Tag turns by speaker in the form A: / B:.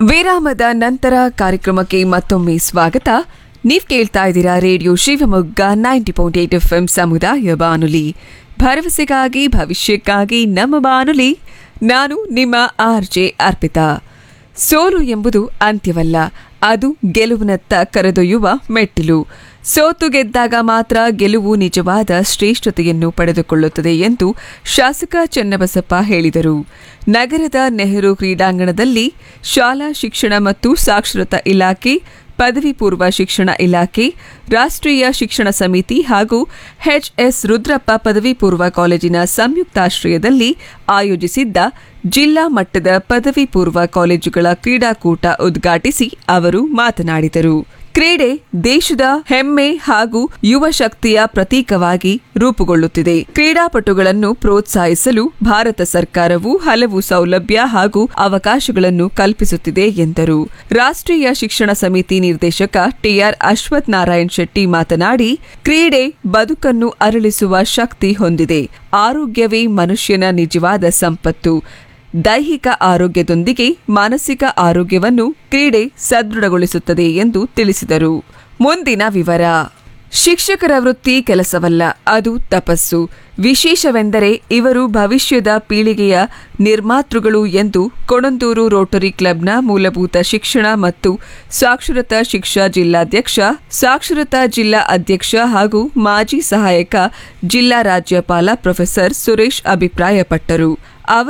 A: ವಿರಾಮದ ನಂತರ ಕಾರ್ಯಕ್ರಮಕ್ಕೆ ಮತ್ತೊಮ್ಮೆ ಸ್ವಾಗತ ನೀವ್ ಕೇಳ್ತಾ ಇದ್ದೀರಾ radio Shivamogga ninety point eight F M ಸಮುದಾಯ ಬಾನುಲಿ ಭರವಸೆಗಾಗಿ ಭವಿಷ್ಯಕ್ಕಾಗಿ ನಮ್ಮ ಬಾನುಲಿ ನಾನು ನಿಮ್ಮ ಆರ್ ಜೆ ಅರ್ಪಿತಾ ಸೋಲು ಎಂಬುದು ಅಂತ್ಯವಲ್ಲ ಅದು ಗೆಲುವಿನತ್ತ ಕರೆದೊಯ್ಯುವ ಮೆಟ್ಟಿಲು ಸೋತು ಗೆದ್ದಾಗ ಮಾತ್ರ ಗೆಲುವು ನಿಜವಾದ ಶ್ರೇಷ್ಠತೆಯನ್ನು ಪಡೆದುಕೊಳ್ಳುತ್ತದೆ ಎಂದು ಶಾಸಕ ಚನ್ನಬಸಪ್ಪ ಹೇಳಿದರು ನಗರದ ನೆಹರು ಕ್ರೀಡಾಂಗಣದಲ್ಲಿ ಶಾಲಾ ಶಿಕ್ಷಣ ಮತ್ತು ಸಾಕ್ಷರತಾ ಇಲಾಖೆ ಪದವಿ ಪೂರ್ವ ಶಿಕ್ಷಣ ಇಲಾಖೆ ರಾಷ್ಟ್ರೀಯ ಶಿಕ್ಷಣ ಸಮಿತಿ ಹಾಗೂ ಎಚ್ಎಸ್ ರುದ್ರಪ್ಪ ಪದವಿ ಪೂರ್ವ ಕಾಲೇಜಿನ ಸಂಯುಕ್ತಾಶ್ರಯದಲ್ಲಿ ಆಯೋಜಿಸಿದ್ದ ಜಿಲ್ಲಾ ಮಟ್ಟದ ಪದವಿ ಪೂರ್ವ ಕಾಲೇಜುಗಳ ಕ್ರೀಡಾಕೂಟ ಉದ್ಘಾಟಿಸಿ ಅವರು ಮಾತನಾಡಿದರು ಕ್ರೀಡೆ ದೇಶದ ಹೆಮ್ಮೆ ಹಾಗೂ ಯುವ ಶಕ್ತಿಯ ಪ್ರತೀಕವಾಗಿ ರೂಪುಗೊಳ್ಳುತ್ತಿದೆ ಕ್ರೀಡಾಪಟುಗಳನ್ನು ಪ್ರೋತ್ಸಾಹಿಸಲು ಭಾರತ ಸರ್ಕಾರವು ಹಲವು ಸೌಲಭ್ಯ ಹಾಗೂ ಅವಕಾಶಗಳನ್ನು ಕಲ್ಪಿಸುತ್ತಿದೆ ಎಂದರು ರಾಷ್ಟ್ರೀಯ ಶಿಕ್ಷಣ ಸಮಿತಿ ನಿರ್ದೇಶಕ ಟಿಆರ್ ಅಶ್ವಥ್ ನಾರಾಯಣ್ ಶೆಟ್ಟಿ ಮಾತನಾಡಿ ಕ್ರೀಡೆ ಬದುಕನ್ನು ಅರಳಿಸುವ ಶಕ್ತಿ ಹೊಂದಿದೆ ಆರೋಗ್ಯವೇ ಮನುಷ್ಯನ ನಿಜವಾದ ಸಂಪತ್ತು ದೈಹಿಕ ಆರೋಗ್ಯದೊಂದಿಗೆ ಮಾನಸಿಕ ಆರೋಗ್ಯವನ್ನು ಕ್ರೀಡೆ ಸದೃಢಗೊಳಿಸುತ್ತದೆ ಎಂದು ತಿಳಿಸಿದರು ಮುಂದಿನ ವಿವರ ಶಿಕ್ಷಕರ ವೃತ್ತಿ ಕೆಲಸವಲ್ಲ ಅದು ತಪಸ್ಸು ವಿಶೇಷವೆಂದರೆ ಇವರು ಭವಿಷ್ಯದ ಪೀಳಿಗೆಯ ನಿರ್ಮಾತೃಗಳು ಎಂದು ಕೊಣಂದೂರು ರೋಟರಿ ಕ್ಲಬ್ನ ಮೂಲಭೂತ ಶಿಕ್ಷಣ ಮತ್ತು ಸಾಕ್ಷರತಾ ಶಿಕ್ಷಾ ಜಿಲ್ಲಾಧ್ಯಕ್ಷ ಸಾಕ್ಷರತಾ ಜಿಲ್ಲಾ ಅಧ್ಯಕ್ಷ ಹಾಗೂ ಮಾಜಿ ಸಹಾಯಕ ಜಿಲ್ಲಾ ರಾಜ್ಯಪಾಲ ಪ್ರೊಫೆಸರ್ ಸುರೇಶ್ ಅಭಿಪ್ರಾಯಪಟ್ಟರು